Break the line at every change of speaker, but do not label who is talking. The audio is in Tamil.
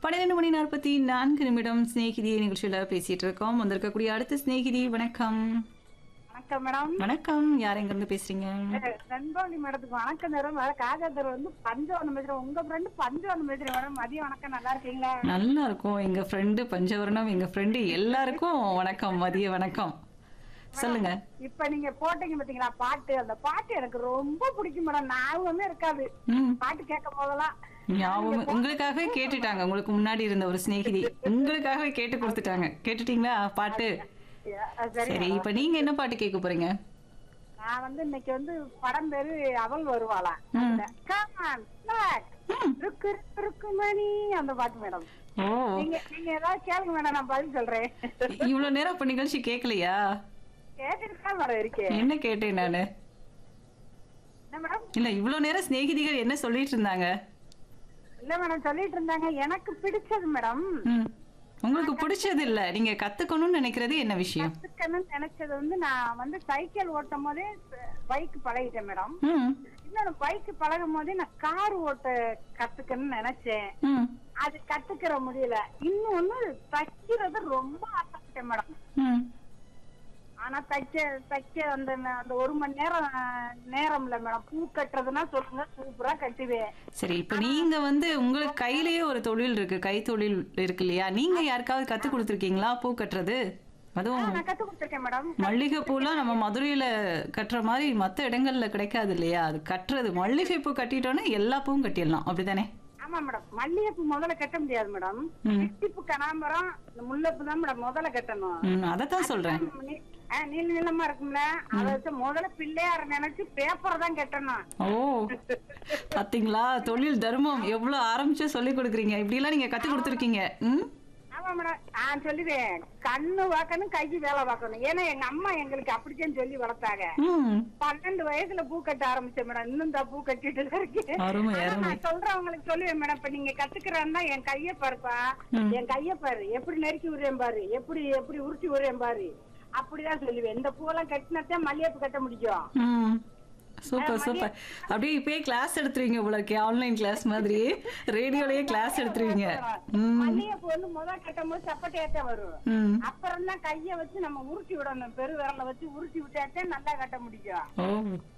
பன்னிரெண்டு மணி நாற்பத்தி நான்கு நிமிடம் சிநேகிதி நிகழ்ச்சியில பேசிட்டு இருக்கோம் வந்திருக்கக்கூடிய அடுத்த சிநேகிதி வணக்கம்
வணக்கம் மேடம்
வணக்கம் யார் எங்க இருந்து பேசுறீங்க
நண்பவழி மேடத்துக்கு வணக்கம் தரும் காஜாதர் வந்து பஞ்சவனம் பேசுறேன் உங்க ஃப்ரெண்டு பஞ்சவனம் பேசுறேன் மேடம் மதியம் வணக்கம் நல்லா இருக்கீங்களா
நல்லா இருக்கும் எங்க ஃப்ரெண்டு பஞ்சவர்ணம் எங்க ஃப்ரெண்டு எல்லாருக்கும் வணக்கம் மதிய வணக்கம் சொல்லுங்க
இப்ப நீங்க போட்டீங்க பாத்தீங்களா பாட்டு அந்த பாட்டு எனக்கு ரொம்ப பிடிக்கும் மேடம் ஞாபகமே இருக்காது
ம்
பாட்டு கேட்கும் போதெல்லாம்
ஞாபகம் உங்களுக்காகவே கேட்டுட்டாங்க உங்களுக்கு முன்னாடி இருந்த ஒரு சிநேகிதி உங்களுக்காகவே கேட்டு கொடுத்துட்டாங்க கேட்டுட்டீங்களா பாட்டு
அஹ் சரி
சரி இப்ப நீங்க என்ன பாட்டு கேட்க போறீங்க
நான் வந்து இன்னைக்கு வந்து படம் பேரு அவள் வருவாளா அதுல, Come on, back. ருக்கு ருக்கு, ருக்கு மணி அந்த பாட்டு மேடம்
ஓ
நீங்க நீங்க ஏதாவது கேளுங்க மேடம் நான் பதில் சொல்றேன்
இவ்வளவு நேரம் அப்ப நிகழ்ச்சி கேட்கலையா
கேட்டுட்டு தான் மேடம் இருக்கேன்
என்ன கேட்டேன் நானு
என்ன மேடம்
இல்ல இவ்வளவு நேரம் சிநேகிதிகள் என்ன சொல்லிட்டு இருந்தாங்க
இல்ல மேடம் சொல்லிட்டு இருந்தாங்க எனக்கு பிடிச்சது மேடம்
ம். உங்களுக்கு பிடிச்சது இல்ல நீங்க கத்துக்கணும்னு நினைக்கிறது என்ன விஷயம்
கத்துக்கணும்னு நினைச்சது வந்து நான் வந்து சைக்கிள் ஓட்டும் போதே பைக் பழகிட்டேன் மேடம்
ம்
இன்னொன்னு பைக் பழகும் போதே நான் கார் ஓட்ட கத்துக்கணும்னு நினைச்சேன்
ம்
அது கத்துக்கிற முடியல இன்னொன்னு தைக்கிறது ரொம்ப ஆசைப்பட்டேன் மேடம்
ம்
ஆனா தைக்க தைக்க அந்த அந்த ஒரு மணி நேரம் நேரம்ல மேடம் பூ கட்டுறதுன்னா சொல்லுங்க சூப்பரா கட்டுவேன்
சரி இப்ப நீங்க வந்து உங்களுக்கு கையிலேயே ஒரு தொழில் இருக்கு கை தொழில் இருக்கு இல்லையா நீங்க யாருக்காவது கத்து கொடுத்துருக்கீங்களா பூ கட்டுறது அதுவும்
நான் கத்து கொடுத்துருக்கேன் மேடம்
மல்லிகை பூலாம் நம்ம மதுரையில கட்டுற மாதிரி மத்த இடங்கள்ல கிடைக்காது இல்லையா அது கட்டுறது மல்லிகை பூ கட்டிட்டோன்னா எல்லா பூவும் கட்டிடலாம் அப்படிதானே
ஆமா மேடம் மல்லிகைப்பூ முதல்ல கட்ட முடியாது மேடம்
ம்.
சிட்டிப்பூ கனாம்பரம் இந்த முல்லைப்பூ தான் மேடம் முதல்ல கட்டணும்
ம் அதைத்தான் சொல்றேன்
நீ- ஆ, நீள நீளமா இருக்கும்ல அத வச்சு முதல்ல பிள்ளையார நினைச்சு பேப்பர் தான் கட்டணும்
ஓ பாத்தீங்களா தொழில் தர்மம் எவ்வளவு ஆரம்பிச்சு சொல்லி கொடுக்குறீங்க இப்படி எல்லாம் நீங்க கத்து கொடுத்துருக்கீங்க ம்
ஆமா மேடம் நான் சொல்லுவேன் கண்ணு பார்க்கணும் கைக்கு வேலை பார்க்கணும் ஏன்னா எங்க அம்மா எங்களுக்கு அப்படித்தான் சொல்லி வளர்த்தாங்க
ம்
பன்னெண்டு வயசுல பூ கட்ட ஆரம்பிச்சேன் மேடம் இன்னும் தான் பூ கட்டிட்டு தான் இருக்கேன்
அருமை
ஆனா
அருமை
நான் சொல்றவங்களுக்கு சொல்லுவேன் மேடம் இப்ப நீங்க கத்துக்கிறேன்னா என் கைய பாருப்பா
ம்.
என் கைய பாரு எப்படி நெருக்கி விடுறேன் பாரு எப்படி எப்படி உருட்டி விடுறேன் பாரு அப்படிதான் சொல்லுவேன் இந்த பூவெல்லாம் கட்டினத்தான் மல்லிகைப்பூ கட்ட முடியும்
ம் சூப்பர் சூப்பர் அப்படியே இப்பயே கிளாஸ் எடுத்துருவீங்க உங்களுக்கு ஆன்லைன் கிளாஸ் மாதிரி ரேடியோலயே கிளாஸ் எடுத்துருவீங்க ம்
மல்லிகைப்பூ வந்து முதல் கட்டும் போது சப்பட்டையாத்தான் வரும்
ம்
அப்புறம் தான் கைய வச்சு நம்ம உருட்டி விடணும் பெரு விரல வச்சு உருட்டி விட்டாத்தான் நல்லா கட்ட முடியும்
ஓ